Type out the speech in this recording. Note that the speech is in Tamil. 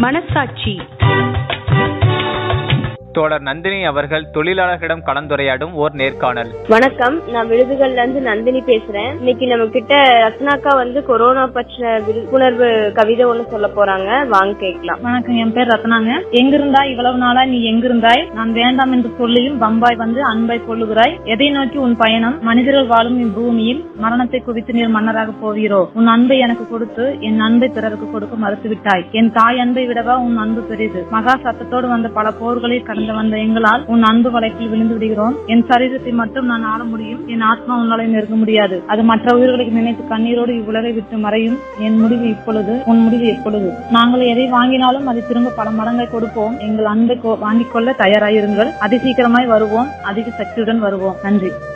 மனசாட்சி தோழர் நந்தினி அவர்கள் தொழிலாளர்களிடம் கலந்துரையாடும் ஓர் நேர்காணல் வணக்கம் நான் விழுதுகள்ல இருந்து நந்தினி பேசுறேன் இன்னைக்கு நம்ம கிட்ட ரத்னாக்கா வந்து கொரோனா பற்றின விழிப்புணர்வு கவிதை ஒண்ணு சொல்ல போறாங்க வாங்க கேட்கலாம் வணக்கம் என் பேர் ரத்னாங்க எங்கிருந்தாய் இவ்வளவு நாளா நீ எங்கிருந்தாய் நான் வேண்டாம் என்று சொல்லியும் பம்பாய் வந்து அன்பை கொள்ளுகிறாய் எதை நோக்கி உன் பயணம் மனிதர்கள் வாழும் இப்பூமியில் மரணத்தை குவித்து நீர் மன்னராக போவீரோ உன் அன்பை எனக்கு கொடுத்து என் அன்பை பிறருக்கு கொடுக்க மறுத்து விட்டாய் என் தாய் அன்பை விடவா உன் அன்பு பெரிது மகா சத்தத்தோடு வந்த பல போர்களை கடந்து வந்த எங்களால் உன் அன்பு வலைப்பில் விழுந்து விடுகிறோம் என் சரீரத்தை மட்டும் நான் ஆள முடியும் என் ஆத்மா உன்னாலே நெருங்க முடியாது அது மற்ற உயிர்களை நினைத்து கண்ணீரோடு இவ்வுலகை விட்டு மறையும் என் முடிவு இப்பொழுது உன் முடிவு எப்பொழுது நாங்கள் எதை வாங்கினாலும் அதை திரும்ப பல மடங்கை கொடுப்போம் எங்கள் அன்பை கொ- வாங்கிக் கொள்ள தயாராயிருங்கள் அதி சீக்கிரமாய் வருவோம் அதிக சக்தியுடன் வருவோம் நன்றி